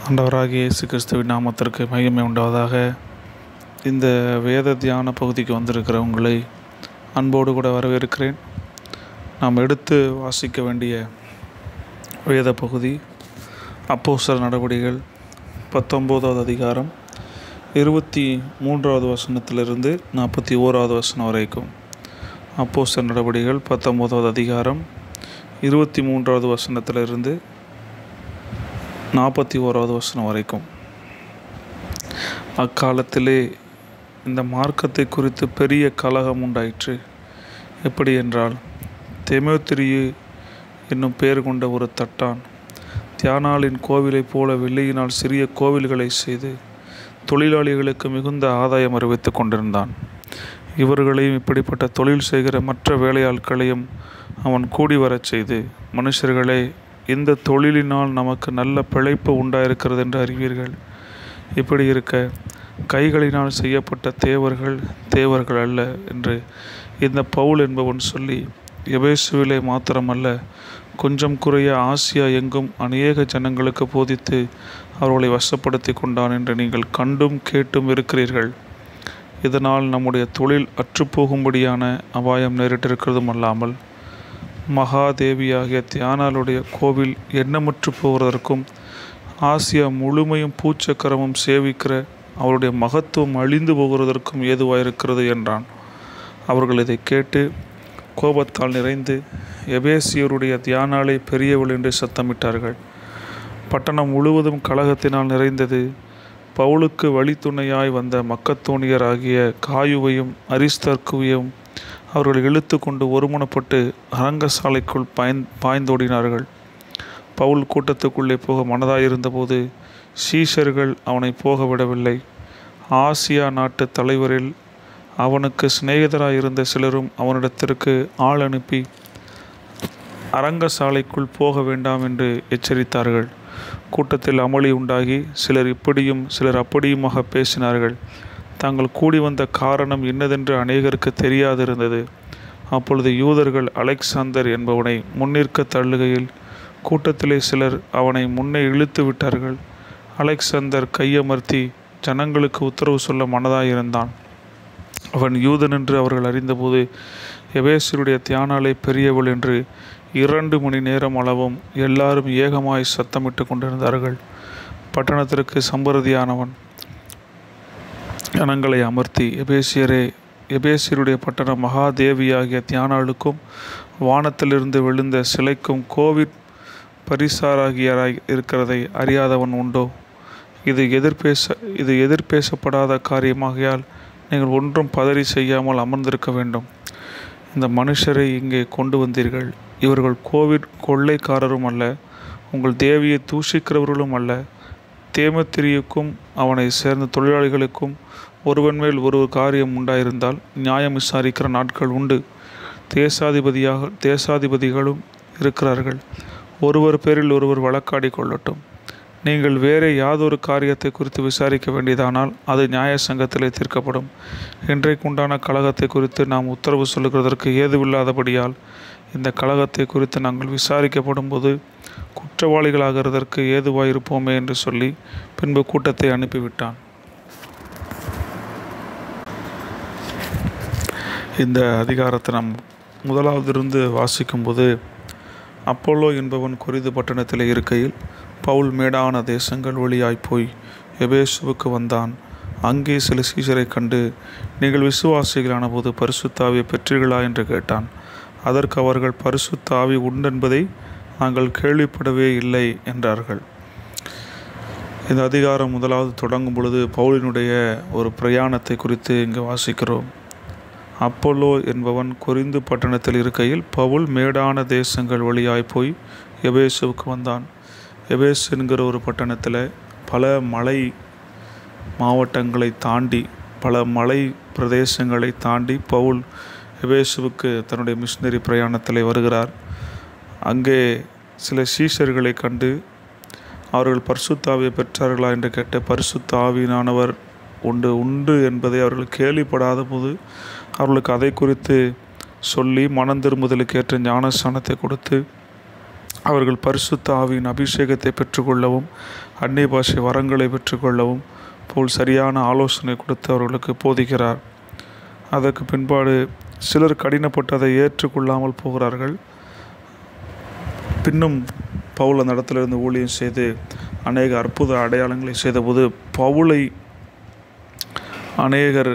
ஆண்டவராகிய இயேசு கிறிஸ்துவின் நாமத்திற்கு மகிமை உண்டாவதாக இந்த வேத தியான பகுதிக்கு வந்திருக்கிற உங்களை அன்போடு கூட வரவேற்கிறேன் நாம் எடுத்து வாசிக்க வேண்டிய வேத பகுதி அப்போஸ்தலர் நடவடிக்கைகள் பத்தொம்போதாவது அதிகாரம் இருபத்தி மூன்றாவது வசனத்திலிருந்து நாற்பத்தி ஓராவது வசனம் வரைக்கும் அப்போஸ்தலர் நடவடிக்கைகள் பத்தொம்போதாவது அதிகாரம் இருபத்தி மூன்றாவது வசனத்திலிருந்து நாற்பத்தி ஓராவது வசனம் வரைக்கும் அக்காலத்திலே இந்த மார்க்கத்தை குறித்து பெரிய கலகம் உண்டாயிற்று எப்படி என்றால் தெமோத்திரியு என்னும் பெயர் கொண்ட ஒரு தட்டான் தியானாளின் கோவிலைப் போல வெள்ளியினால் சிறிய கோவில்களை செய்து தொழிலாளிகளுக்கு மிகுந்த ஆதாயம் அறிவித்துக் கொண்டிருந்தான் இவர்களையும் இப்படிப்பட்ட தொழில் செய்கிற மற்ற வேலையாட்களையும் அவன் கூடி வரச் செய்து மனுஷர்களே இந்த தொழிலினால் நமக்கு நல்ல பிழைப்பு உண்டாயிருக்கிறது என்று அறிவீர்கள் இப்படி இருக்க கைகளினால் செய்யப்பட்ட தேவர்கள் தேவர்கள் அல்ல என்று இந்த பவுல் என்பவன் சொல்லி எபேசுவிலே மாத்திரமல்ல கொஞ்சம் குறைய ஆசியா எங்கும் அநேக ஜனங்களுக்கு போதித்து அவர்களை வசப்படுத்தி கொண்டான் என்று நீங்கள் கண்டும் கேட்டும் இருக்கிறீர்கள் இதனால் நம்முடைய தொழில் அற்றுப்போகும்படியான அபாயம் நேரிட்டிருக்கிறதும் அல்லாமல் மகாதேவியாகிய தியானாளுடைய கோவில் எண்ணமற்று போவதற்கும் ஆசியா முழுமையும் பூச்சக்கரமும் சேவிக்கிற அவருடைய மகத்துவம் அழிந்து போகிறதற்கும் ஏதுவாயிருக்கிறது என்றான் அவர்கள் இதை கேட்டு கோபத்தால் நிறைந்து எபேசியருடைய தியானாலை பெரியவள் என்று சத்தமிட்டார்கள் பட்டணம் முழுவதும் கலகத்தினால் நிறைந்தது பவுலுக்கு வழித்துணையாய் வந்த மக்கத்தோணியராகிய காயுவையும் அரிஸ்தர்க்குவையும் அவர்கள் இழுத்து கொண்டு ஒருமுனப்பட்டு அரங்கசாலைக்குள் பாய்ந் பாய்ந்தோடினார்கள் பவுல் கூட்டத்துக்குள்ளே போக மனதாயிருந்தபோது சீஷர்கள் அவனை போக விடவில்லை ஆசியா நாட்டு தலைவரில் அவனுக்கு சிநேகிதராயிருந்த சிலரும் அவனிடத்திற்கு ஆள் அனுப்பி அரங்கசாலைக்குள் போக வேண்டாம் என்று எச்சரித்தார்கள் கூட்டத்தில் அமளி உண்டாகி சிலர் இப்படியும் சிலர் அப்படியுமாக பேசினார்கள் தாங்கள் கூடி வந்த காரணம் இன்னதென்று அநேகருக்கு தெரியாதிருந்தது அப்பொழுது யூதர்கள் அலெக்சாந்தர் என்பவனை முன்னிற்க தள்ளுகையில் கூட்டத்திலே சிலர் அவனை முன்னே இழுத்து விட்டார்கள் அலெக்சாந்தர் கையமர்த்தி ஜனங்களுக்கு உத்தரவு சொல்ல மனதாயிருந்தான் அவன் யூதன் என்று அவர்கள் அறிந்தபோது எபேசருடைய தியானாலை பெரியவள் என்று இரண்டு மணி நேரம் அளவும் எல்லாரும் ஏகமாய் சத்தமிட்டு கொண்டிருந்தார்கள் பட்டணத்திற்கு சம்பரதியானவன் ஜனங்களை அமர்த்தி எபேசியரே எபேசியருடைய பட்டணம் மகாதேவியாகிய தியானாளுக்கும் வானத்திலிருந்து விழுந்த சிலைக்கும் கோவிட் பரிசாராகியராய் இருக்கிறதை அறியாதவன் உண்டோ இது எதிர்பேச இது எதிர்பேசப்படாத காரியமாகையால் நீங்கள் ஒன்றும் பதறி செய்யாமல் அமர்ந்திருக்க வேண்டும் இந்த மனுஷரை இங்கே கொண்டு வந்தீர்கள் இவர்கள் கோவிட் கொள்ளைக்காரரும் அல்ல உங்கள் தேவியை தூஷிக்கிறவர்களும் அல்ல தேமத்திரியுக்கும் அவனை சேர்ந்த தொழிலாளிகளுக்கும் ஒருவன் மேல் ஒரு காரியம் உண்டாயிருந்தால் நியாயம் விசாரிக்கிற நாட்கள் உண்டு தேசாதிபதியாக தேசாதிபதிகளும் இருக்கிறார்கள் ஒருவர் பேரில் ஒருவர் வழக்காடி கொள்ளட்டும் நீங்கள் வேறே யாதொரு காரியத்தை குறித்து விசாரிக்க வேண்டியதானால் அது நியாய சங்கத்திலே தீர்க்கப்படும் இன்றைக்குண்டான கழகத்தை குறித்து நாம் உத்தரவு சொல்லுகிறதற்கு ஏதுவில்லாதபடியால் இந்த கழகத்தை குறித்து நாங்கள் விசாரிக்கப்படும் போது குற்றவாளிகளாகிறதற்கு ஏதுவாயிருப்போமே என்று சொல்லி பின்பு கூட்டத்தை அனுப்பிவிட்டான் இந்த அதிகாரத்தை நாம் முதலாவதிலிருந்து வாசிக்கும்போது அப்போலோ என்பவன் குறிது பட்டணத்தில் இருக்கையில் பவுல் மேடான தேசங்கள் வழியாய் போய் எபேசுவுக்கு வந்தான் அங்கே சில சீசரை கண்டு நீங்கள் விசுவாசிகளான போது பரிசுத்தாவியை பெற்றீர்களா என்று கேட்டான் அதற்கு அவர்கள் பரிசுத்தாவி உண்டென்பதை நாங்கள் கேள்விப்படவே இல்லை என்றார்கள் இந்த அதிகாரம் முதலாவது தொடங்கும் பொழுது பவுலினுடைய ஒரு பிரயாணத்தை குறித்து இங்கு வாசிக்கிறோம் அப்போலோ என்பவன் குறிந்து பட்டணத்தில் இருக்கையில் பவுல் மேடான தேசங்கள் வழியாய் போய் எபேசுவுக்கு வந்தான் எபேஸ் என்கிற ஒரு பட்டணத்தில் பல மலை மாவட்டங்களை தாண்டி பல மலை பிரதேசங்களை தாண்டி பவுல் எபேசுவுக்கு தன்னுடைய மிஷினரி பிரயாணத்தில் வருகிறார் அங்கே சில சீஷர்களை கண்டு அவர்கள் பரிசுத்தாவியை பெற்றார்களா என்று கேட்ட பரிசுத்த ஆவியினானவர் உண்டு உண்டு என்பதை அவர்கள் கேள்விப்படாத போது அவர்களுக்கு அதை குறித்து சொல்லி மனம் திரும்புதலுக்கு ஏற்ற ஞானஸ்தானத்தை கொடுத்து அவர்கள் பரிசுத்த ஆவியின் அபிஷேகத்தை பெற்றுக்கொள்ளவும் அந்நிய பாஷை வரங்களை பெற்றுக்கொள்ளவும் போல் சரியான ஆலோசனை கொடுத்து அவர்களுக்கு போதிக்கிறார் அதற்கு பின்பாடு சிலர் கடினப்பட்டதை ஏற்றுக்கொள்ளாமல் போகிறார்கள் பின்னும் பவுல் அந்த இடத்துல இருந்து ஊழியம் செய்து அநேக அற்புத அடையாளங்களை செய்தபோது பவுலை அநேகர்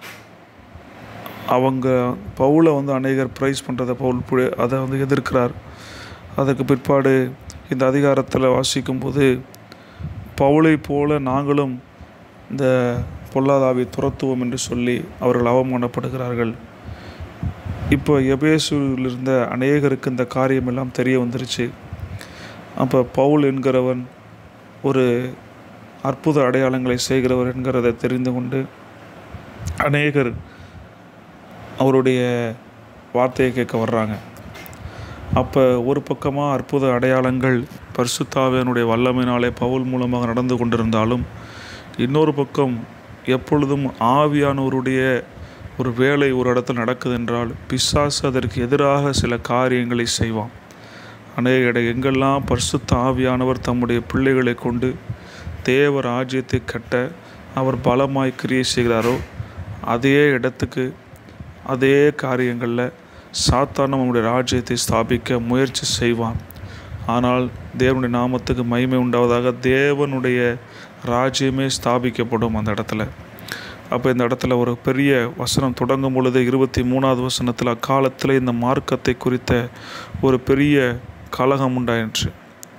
அவங்க பவுலை வந்து அநேகர் ப்ரைஸ் பண்ணுறதை பவுல் பு- அதை வந்து எதிர்க்கிறார் அதற்கு பிற்பாடு இந்த அதிகாரத்தில் வாசிக்கும்போது பவுலை போல நாங்களும் இந்த பொல்லாதாவை துரத்துவோம் என்று சொல்லி அவர்கள் அவமானப்படுகிறார்கள் இப்போ எபேசுவில் இருந்த அநேகருக்கு இந்த காரியம் எல்லாம் தெரிய வந்துருச்சு அப்போ பவுல் என்கிறவன் ஒரு அற்புத அடையாளங்களை செய்கிறவர் என்கிறதை தெரிந்து கொண்டு அநேகர் அவருடைய வார்த்தையை கேட்க வர்றாங்க அப்போ ஒரு பக்கமாக அற்புத அடையாளங்கள் பரிசுத்தாவியனுடைய வல்லமையினாலே பவுல் மூலமாக நடந்து கொண்டிருந்தாலும் இன்னொரு பக்கம் எப்பொழுதும் ஆவியானவருடைய ஒரு வேலை ஒரு இடத்துல நடக்குது என்றால் பிசாசு அதற்கு எதிராக சில காரியங்களை செய்வான் அநேக இட எங்கெல்லாம் பரிசுத்த ஆவியானவர் தம்முடைய பிள்ளைகளை கொண்டு தேவ ராஜ்யத்தை கட்ட அவர் பலமாய் கிரியை செய்கிறாரோ அதே இடத்துக்கு அதே காரியங்களில் சாத்தானும் நம்முடைய ராஜ்யத்தை ஸ்தாபிக்க முயற்சி செய்வான் ஆனால் தேவனுடைய நாமத்துக்கு மகிமை உண்டாவதாக தேவனுடைய ராஜ்யமே ஸ்தாபிக்கப்படும் அந்த இடத்துல அப்போ இந்த இடத்துல ஒரு பெரிய வசனம் தொடங்கும் பொழுது இருபத்தி மூணாவது வசனத்தில் அக்காலத்தில் இந்த மார்க்கத்தை குறித்த ஒரு பெரிய கலகம் உண்டாயிற்று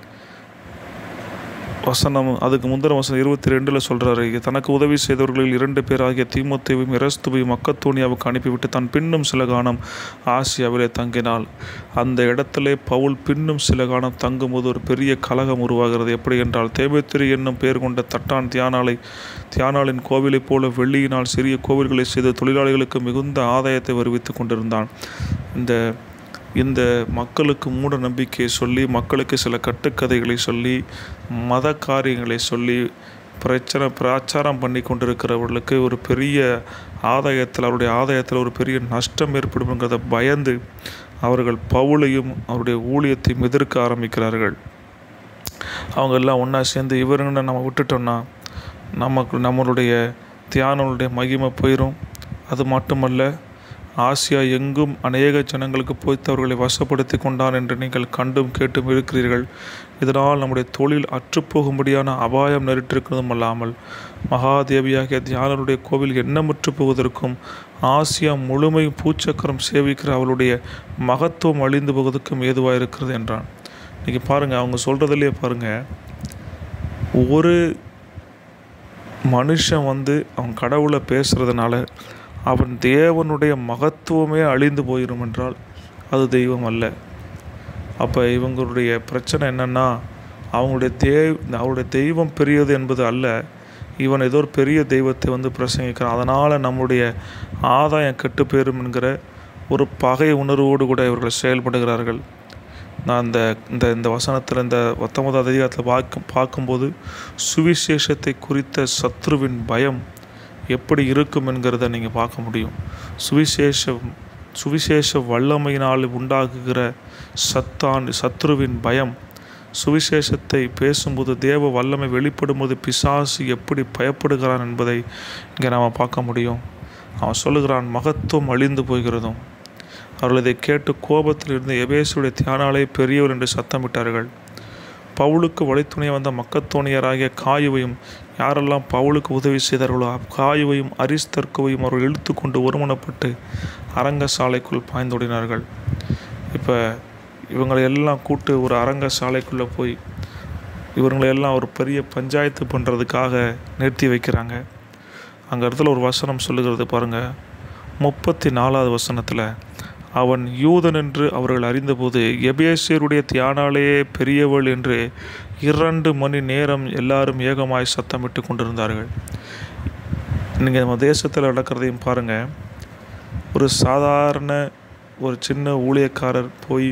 வசனம் அதுக்கு முந்தின வசனம் இருபத்தி ரெண்டில் சொல்கிறாரு தனக்கு உதவி செய்தவர்களில் இரண்டு பேராகிய தீமோத்தேவையும் இரஸ்துவையும் மக்கத்தோனியாவுக்கு அனுப்பிவிட்டு தான் பின்னும் சில காலம் ஆசியாவிலே தங்கினாள் அந்த இடத்திலே பவுல் பின்னும் சில காலம் தங்கும்போது ஒரு பெரிய கலகம் உருவாகிறது எப்படி என்றால் தேவேத்திரி என்னும் பெயர் கொண்ட தட்டான் தியானாலை தியானாளின் கோவிலைப் போல வெள்ளியினால் சிறிய கோவில்களை செய்து தொழிலாளிகளுக்கு மிகுந்த ஆதாயத்தை வருவித்துக் கொண்டிருந்தான் இந்த இந்த மக்களுக்கு மூட நம்பிக்கையை சொல்லி மக்களுக்கு சில கட்டுக்கதைகளை சொல்லி மத காரியங்களை சொல்லி பிரச்சனை பிரச்சாரம் பண்ணி கொண்டிருக்கிறவர்களுக்கு ஒரு பெரிய ஆதாயத்தில் அவருடைய ஆதாயத்தில் ஒரு பெரிய நஷ்டம் ஏற்படும்ங்கிறத பயந்து அவர்கள் பவுலையும் அவருடைய ஊழியத்தையும் எதிர்க்க ஆரம்பிக்கிறார்கள் அவங்க எல்லாம் ஒன்றா சேர்ந்து இவருங்களை நம்ம விட்டுட்டோம்னா நமக்கு நம்மளுடைய தியானங்களுடைய மகிமை போயிடும் அது மட்டுமல்ல ஆசியா எங்கும் அநேக ஜனங்களுக்கு போய்த்து அவர்களை வசப்படுத்தி கொண்டான் என்று நீங்கள் கண்டும் கேட்டும் இருக்கிறீர்கள் இதனால் நம்முடைய தொழில் அற்றுப்போகும்படியான அபாயம் நேரிட்டிருக்கிறதும் அல்லாமல் மகாதேவியாகிய தியானருடைய கோவில் எண்ணமுற்று போவதற்கும் ஆசியா முழுமையும் பூச்சக்கரம் சேவிக்கிற அவளுடைய மகத்துவம் அழிந்து போவதற்கும் ஏதுவாக இருக்கிறது என்றான் இன்றைக்கி பாருங்கள் அவங்க சொல்கிறதுலையே பாருங்கள் ஒரு மனுஷன் வந்து அவன் கடவுளை பேசுகிறதுனால அவன் தேவனுடைய மகத்துவமே அழிந்து போயிடும் என்றால் அது தெய்வம் அல்ல அப்போ இவங்களுடைய பிரச்சனை என்னென்னா அவங்களுடைய தேவ் அவருடைய தெய்வம் பெரியது என்பது அல்ல இவன் ஏதோ ஒரு பெரிய தெய்வத்தை வந்து பிரசங்கிக்கிறான் அதனால் நம்முடைய ஆதாயம் கெட்டு போயிரும் என்கிற ஒரு பகை உணர்வோடு கூட இவர்கள் செயல்படுகிறார்கள் நான் இந்த இந்த இந்த வசனத்தில் இந்த பத்தொன்பதாவது அதிகாரத்தில் பார்க்கும் பார்க்கும்போது சுவிசேஷத்தை குறித்த சத்ருவின் பயம் எப்படி இருக்கும் என்கிறத நீங்கள் பார்க்க முடியும் சுவிசேஷம் சுவிசேஷ வல்லமையினால் உண்டாகுகிற சத்தான் சத்ருவின் பயம் சுவிசேஷத்தை பேசும்போது தேவ வல்லமை வெளிப்படும்போது பிசாசு எப்படி பயப்படுகிறான் என்பதை இங்கே நாம் பார்க்க முடியும் அவன் சொல்லுகிறான் மகத்துவம் அழிந்து போகிறதும் அவர்கள் இதை கேட்டு கோபத்தில் இருந்து எபேசுடைய தியானாலே பெரியவர் என்று சத்தமிட்டார்கள் பவுலுக்கு வழித்துணை வந்த மக்கத்தோணியராகிய காயுவையும் யாரெல்லாம் பவுலுக்கு உதவி செய்தார்களோ காயுவையும் அரிஸ்தர்க்குவையும் அவர்கள் இழுத்து கொண்டு ஒருமனப்பட்டு அரங்க சாலைக்குள் பாய்ந்தோடினார்கள் இப்போ இவங்களை எல்லாம் கூட்டு ஒரு அரங்க சாலைக்குள்ளே போய் இவங்களை எல்லாம் ஒரு பெரிய பஞ்சாயத்து பண்ணுறதுக்காக நிறுத்தி வைக்கிறாங்க அங்கே இடத்துல ஒரு வசனம் சொல்லுகிறது பாருங்கள் முப்பத்தி நாலாவது வசனத்தில் அவன் யூதன் என்று அவர்கள் அறிந்தபோது எபேசியருடைய தியானாலேயே பெரியவள் என்று இரண்டு மணி நேரம் எல்லாரும் ஏகமாய் சத்தமிட்டு கொண்டிருந்தார்கள் நீங்கள் நம்ம தேசத்தில் நடக்கிறதையும் பாருங்கள் ஒரு சாதாரண ஒரு சின்ன ஊழியக்காரர் போய்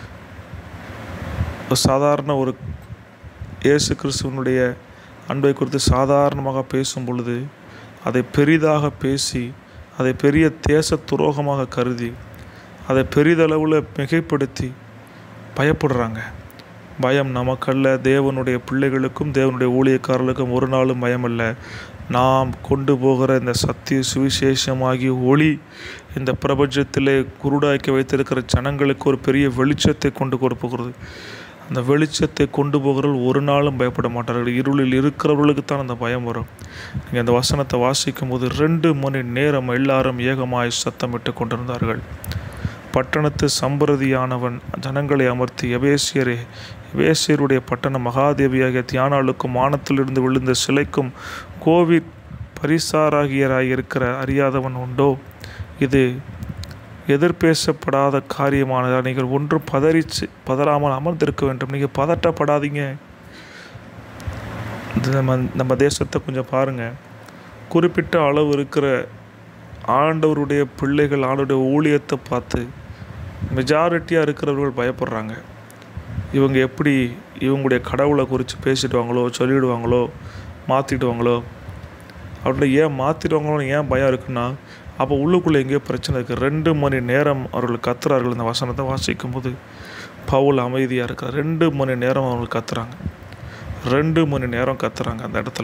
ஒரு சாதாரண ஒரு இயேசு கிறிஸ்துவனுடைய அன்பை குறித்து சாதாரணமாக பேசும் பொழுது அதை பெரிதாக பேசி அதை பெரிய தேச துரோகமாக கருதி அதை பெரிதளவில் மிகைப்படுத்தி பயப்படுறாங்க பயம் நமக்கல்ல தேவனுடைய பிள்ளைகளுக்கும் தேவனுடைய ஊழியக்காரர்களுக்கும் ஒரு நாளும் பயம் அல்ல நாம் கொண்டு போகிற இந்த சத்திய சுவிசேஷமாகிய ஒளி இந்த பிரபஞ்சத்திலே குருடாக்கி வைத்திருக்கிற ஜனங்களுக்கு ஒரு பெரிய வெளிச்சத்தை கொண்டு கொடுப்புகிறது அந்த வெளிச்சத்தை கொண்டு போகிறவர்கள் ஒரு நாளும் பயப்பட மாட்டார்கள் இருளில் இருக்கிறவர்களுக்கு தான் அந்த பயம் வரும் நீங்கள் அந்த வசனத்தை வாசிக்கும் போது ரெண்டு மணி நேரம் எல்லாரும் ஏகமாய் சத்தமிட்டு கொண்டிருந்தார்கள் பட்டணத்து சம்பிரதியானவன் ஜனங்களை அமர்த்தி எபேசியரே எபேசியருடைய பட்டண மகாதேவியாகிய தியானாளுக்கும் வானத்திலிருந்து விழுந்த சிலைக்கும் கோவிட் பரிசாராகியராய் இருக்கிற அறியாதவன் உண்டோ இது எதிர்பேசப்படாத காரியமானதா நீங்கள் ஒன்றும் பதறிச்சு பதறாமல் அமர்ந்திருக்க வேண்டும் நீங்கள் பதட்டப்படாதீங்க இது நம்ம நம்ம தேசத்தை கொஞ்சம் பாருங்கள் குறிப்பிட்ட அளவு இருக்கிற ஆண்டவருடைய பிள்ளைகள் ஆண்டவருடைய ஊழியத்தை பார்த்து மெஜாரிட்டியாக இருக்கிறவர்கள் பயப்படுறாங்க இவங்க எப்படி இவங்களுடைய கடவுளை குறித்து பேசிடுவாங்களோ சொல்லிடுவாங்களோ மாற்றிடுவாங்களோ அப்படி ஏன் மாற்றிடுவாங்களோன்னு ஏன் பயம் இருக்குன்னா அப்போ உள்ளுக்குள்ளே எங்கேயோ பிரச்சனை இருக்குது ரெண்டு மணி நேரம் அவர்கள் கத்துறார்கள் இந்த வசனத்தை வாசிக்கும் போது பவுல் அமைதியாக இருக்கிறார் ரெண்டு மணி நேரம் அவர்கள் கத்துறாங்க ரெண்டு மணி நேரம் கத்துறாங்க அந்த இடத்துல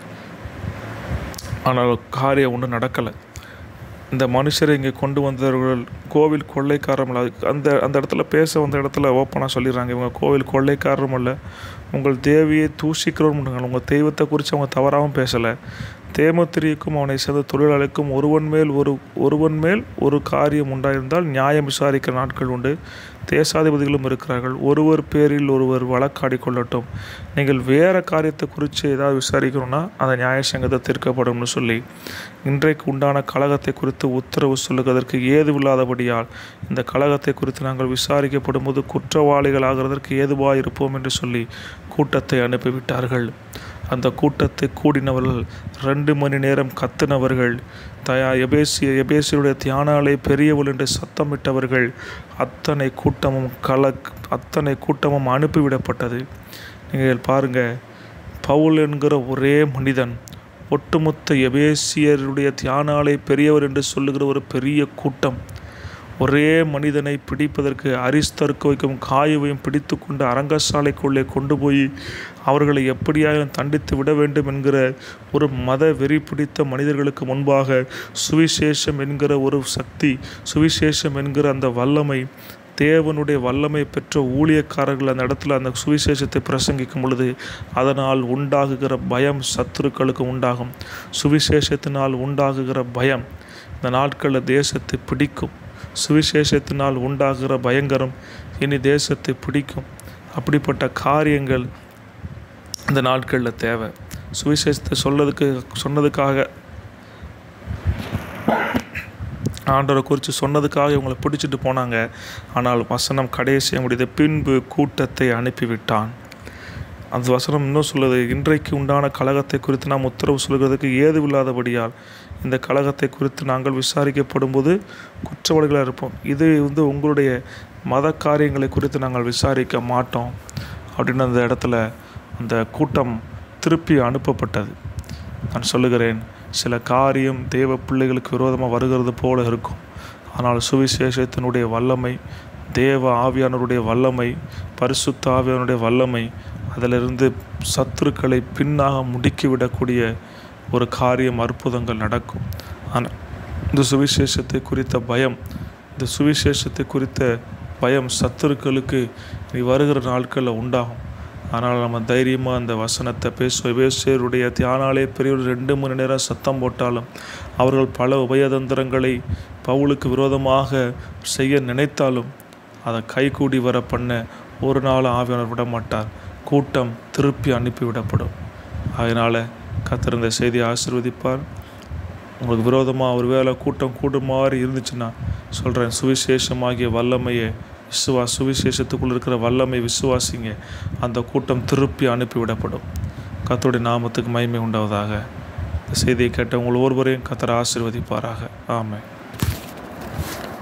ஆனால் காரியம் ஒன்றும் நடக்கலை இந்த மனுஷரை இங்கே கொண்டு வந்தவர்கள் கோவில் கொள்ளைக்காரர்கள் அது- அந்த அந்த இடத்துல பேச வந்த இடத்துல ஓப்பனாக சொல்லிடுறாங்க இவங்க கோவில் கொள்ளைக்காரரும் இல்லை உங்கள் தேவியை தூஷிக்கிறவர்கள் உங்கள் தெய்வத்தை குறித்து அவங்க தவறாகவும் பேசலை தேமத்திரிக்கும் அவனை சேர்ந்த தொழிலாளிக்கும் ஒருவன் மேல் ஒரு ஒருவன் மேல் ஒரு காரியம் உண்டாயிருந்தால் நியாயம் விசாரிக்கிற நாட்கள் உண்டு தேசாதிபதிகளும் இருக்கிறார்கள் ஒருவர் பேரில் ஒருவர் வழக்காடி கொள்ளட்டும் நீங்கள் வேறு காரியத்தை குறித்து ஏதாவது விசாரிக்கணும்னா அந்த நியாய சங்கத்தை தீர்க்கப்படும்னு சொல்லி இன்றைக்கு உண்டான கழகத்தை குறித்து உத்தரவு சொல்லுவதற்கு ஏதுவில்லாதபடியால் இந்த கழகத்தை குறித்து நாங்கள் விசாரிக்கப்படும் போது குற்றவாளிகள் ஆகிறதற்கு ஏதுவாக இருப்போம் என்று சொல்லி கூட்டத்தை அனுப்பிவிட்டார்கள் அந்த கூட்டத்தை கூடினவர்கள் ரெண்டு மணி நேரம் கத்தினவர்கள் தயா எபேசிய எபேசியருடைய தியானாலே பெரியவள் என்று சத்தமிட்டவர்கள் அத்தனை கூட்டமும் கலக் அத்தனை கூட்டமும் அனுப்பிவிடப்பட்டது நீங்கள் பாருங்கள் பவுல் என்கிற ஒரே மனிதன் ஒட்டுமொத்த எபேசியருடைய தியானாலே பெரியவர் என்று சொல்லுகிற ஒரு பெரிய கூட்டம் ஒரே மனிதனை பிடிப்பதற்கு அரிஸ்தர்க்கு வைக்கும் காயுவையும் பிடித்து கொண்டு அரங்கசாலைக்குள்ளே கொண்டு போய் அவர்களை எப்படியாயும் தண்டித்து விட வேண்டும் என்கிற ஒரு மத வெறி பிடித்த மனிதர்களுக்கு முன்பாக சுவிசேஷம் என்கிற ஒரு சக்தி சுவிசேஷம் என்கிற அந்த வல்லமை தேவனுடைய வல்லமை பெற்ற ஊழியக்காரர்கள் அந்த இடத்துல அந்த சுவிசேஷத்தை பிரசங்கிக்கும் பொழுது அதனால் உண்டாகுகிற பயம் சத்துருக்களுக்கு உண்டாகும் சுவிசேஷத்தினால் உண்டாகுகிற பயம் இந்த நாட்களில் தேசத்தை பிடிக்கும் சுவிசேஷத்தினால் உண்டாகிற பயங்கரம் இனி தேசத்தை பிடிக்கும் அப்படிப்பட்ட காரியங்கள் இந்த நாட்களில் தேவை சுவிசேஷத்தை சொல்லதுக்கு சொன்னதுக்காக ஆண்டவரை குறித்து சொன்னதுக்காக இவங்களை பிடிச்சிட்டு போனாங்க ஆனால் வசனம் கடைசியாக முடிந்த பின்பு கூட்டத்தை அனுப்பிவிட்டான் அந்த வசனம் இன்னும் சொல்லுது இன்றைக்கு உண்டான கழகத்தை குறித்து நாம் உத்தரவு சொல்கிறதுக்கு ஏதுவில்லாதபடியால் இந்த கழகத்தை குறித்து நாங்கள் விசாரிக்கப்படும்போது குற்றவாளிகளாக இருப்போம் இது வந்து உங்களுடைய மத காரியங்களை குறித்து நாங்கள் விசாரிக்க மாட்டோம் அப்படின்னு அந்த இடத்துல அந்த கூட்டம் திருப்பி அனுப்பப்பட்டது நான் சொல்லுகிறேன் சில காரியம் தேவ பிள்ளைகளுக்கு விரோதமாக வருகிறது போல இருக்கும் ஆனால் சுவிசேஷத்தினுடைய வல்லமை தேவ ஆவியானவருடைய வல்லமை பரிசுத்த ஆவியானுடைய வல்லமை அதிலிருந்து சத்துருக்களை பின்னாக முடுக்கிவிடக்கூடிய ஒரு காரியம் அற்புதங்கள் நடக்கும் ஆனால் இந்த சுவிசேஷத்தை குறித்த பயம் இந்த சுவிசேஷத்தை குறித்த பயம் சத்துருக்களுக்கு நீ வருகிற நாட்களில் உண்டாகும் ஆனால் நம்ம தைரியமாக அந்த வசனத்தை பேசுவோம் வேசியருடைய தியானாலே பெரியவர் ரெண்டு மணி நேரம் சத்தம் போட்டாலும் அவர்கள் பல உபயதந்திரங்களை பவுலுக்கு விரோதமாக செய்ய நினைத்தாலும் அதை கைகூடி வர பண்ண ஒரு நாள் ஆவியானவர் விட மாட்டார் கூட்டம் திருப்பி அனுப்பிவிடப்படும் அதனால் கத்திருந்த செய்தியை ஆசீர்வதிப்பார் உங்களுக்கு விரோதமாக ஒரு வேளை கூட்டம் கூடும் மாதிரி இருந்துச்சுன்னா சொல்கிறேன் சுவிசேஷமாகிய வல்லமையை விசுவா சுவிசேஷத்துக்குள் இருக்கிற வல்லமை விசுவாசிங்க அந்த கூட்டம் திருப்பி அனுப்பிவிடப்படும் கத்தோடைய நாமத்துக்கு மகிமை உண்டாவதாக இந்த செய்தியை கேட்ட உங்கள் ஒருவரையும் கத்தரை ஆசீர்வதிப்பாராக ஆமென்